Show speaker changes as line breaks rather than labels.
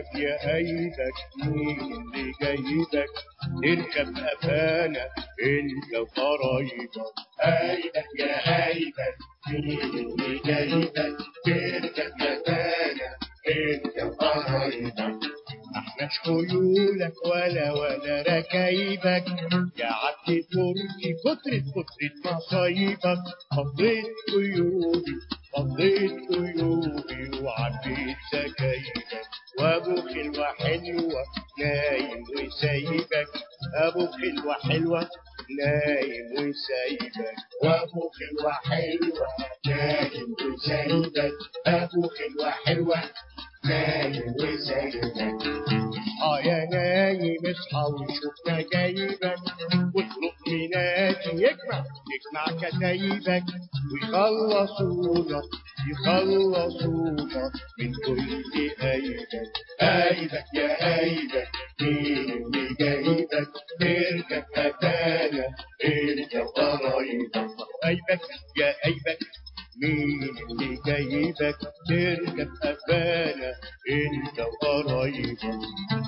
قايبك يا قايبك مين اللي جايبك تركب قفانا انت وقرايبك
قايبك يا قايبك مين اللي جايبك تركب مكانك انت وقرايبك
احناش خيولك ولا ولا ركايبك يا عبد تركي كترة كترة مصايبك فضيت قيودي فضيت قيودي وعبيت سكايبك وابو خلوة حلوة نايم وسايبك ابو خلوة حلوة نايم وسايبك
وابو خلوة حلوة نايم وسايبك ابو خلوة حلوة نايم وسايبك
اه يا نايم اصحى وشوفنا جايبك واطلب منادي يجمع يجمع كتايبك ويخلصونا يخلصونا من كل قايبك
قايبك يا قايبك مين اللي جايبك تركب مكانك انت وقرايبك
قايبك يا قايبك مين اللي جايبك تركب قفانا انت وقرايبك